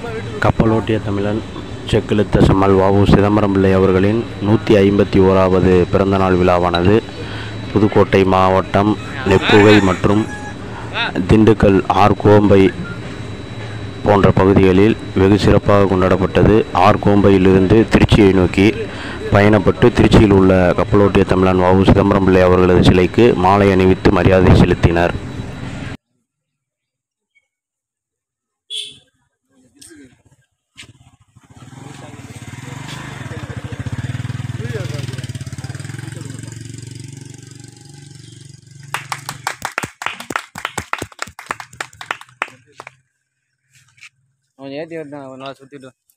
கப்பலோட்டிய தமிழன் செக்கிழுத்த செம்மல் வாவு சிதம்பரம் பிள்ளை அவர்களின் நூற்றி ஐம்பத்தி ஓராவது பிறந்தநாள் விழாவானது புதுக்கோட்டை மாவட்டம் நெப்புகை மற்றும் திண்டுக்கல் ஆர்கோம்பை போன்ற பகுதிகளில் வெகு சிறப்பாக கொண்டாடப்பட்டது ஆர்கோம்பையிலிருந்து திருச்சியை நோக்கி பயணப்பட்டு திருச்சியில் உள்ள கப்பலோட்டிய தமிழன் வாவு சிதம்பரம் பிள்ளை அவர்களது சிலைக்கு மாலை அணிவித்து மரியாதை செலுத்தினர் கொஞ்சம் ஏற்றி விட்டான் ஒரு நாள் சுற்றிட்டு